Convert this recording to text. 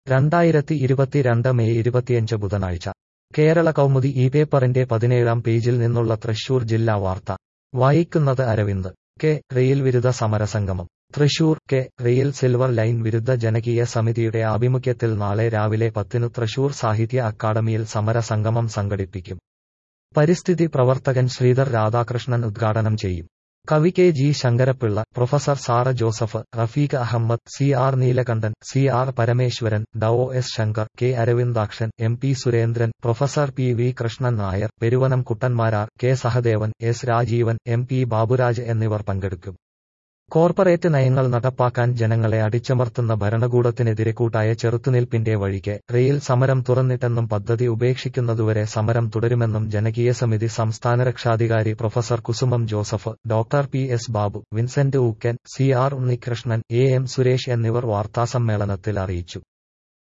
രണ്ടായിരത്തി ഇരുപത്തിരണ്ട് മെയ് ഇരുപത്തിയഞ്ച് ബുധനാഴ്ച കേരള കൗമുദി ഈ പേപ്പറിന്റെ പതിനേഴാം പേജിൽ നിന്നുള്ള തൃശൂർ ജില്ലാ വാർത്ത വായിക്കുന്നത് അരവിന്ദ് കെ റെയിൽ വിരുദ്ധ സമരസംഗമം Thrissur K rail silver line വിരുദ്ധ ജനകീയ സമിതിയുടെ ആഭിമുഖ്യത്തിൽ നാളെ രാവിലെ പത്തിനു തൃശൂർ സാഹിത്യ അക്കാദമിയിൽ സമരസംഗമം സംഘടിപ്പിക്കും പരിസ്ഥിതി പ്രവർത്തകൻ ശ്രീധർ രാധാകൃഷ്ണൻ ഉദ്ഘാടനം ചെയ്യും കവി K G Sankarappilla professor Sara Joseph Rafeeq Ahammed C R Neelakantan C R Parameswaran ഡോ S Shankar K Aravindakshan M P Surendran professor P V Krishnan Nair Peruvanam Kuttanmarar K Sahadevan S Rajeevan M P Baburaj എന്നിവർ പങ്കെടുക്കും കോർപ്പറേറ്റ് നയങ്ങൾ നടപ്പാക്കാൻ ജനങ്ങളെ അടിച്ചമർത്തുന്ന ഭരണകൂടത്തിനെതിരെ കൂട്ടായ ചെറുത്തുനിൽപ്പിന്റെ വഴിക്ക് റെയിൽ സമരം തുറന്നിട്ടെന്നും പദ്ധതി ഉപേക്ഷിക്കുന്നതുവരെ സമരം തുടരുമെന്നും ജനകീയ സമിതി സംസ്ഥാന രക്ഷാധികാരി professor Kusumam Joseph doctor P S Babu Vincent Ookken C R Unnikrishnan A M Suresh എന്നിവർ വാർത്താസമ്മേളനത്തിൽ അറിയിച്ചു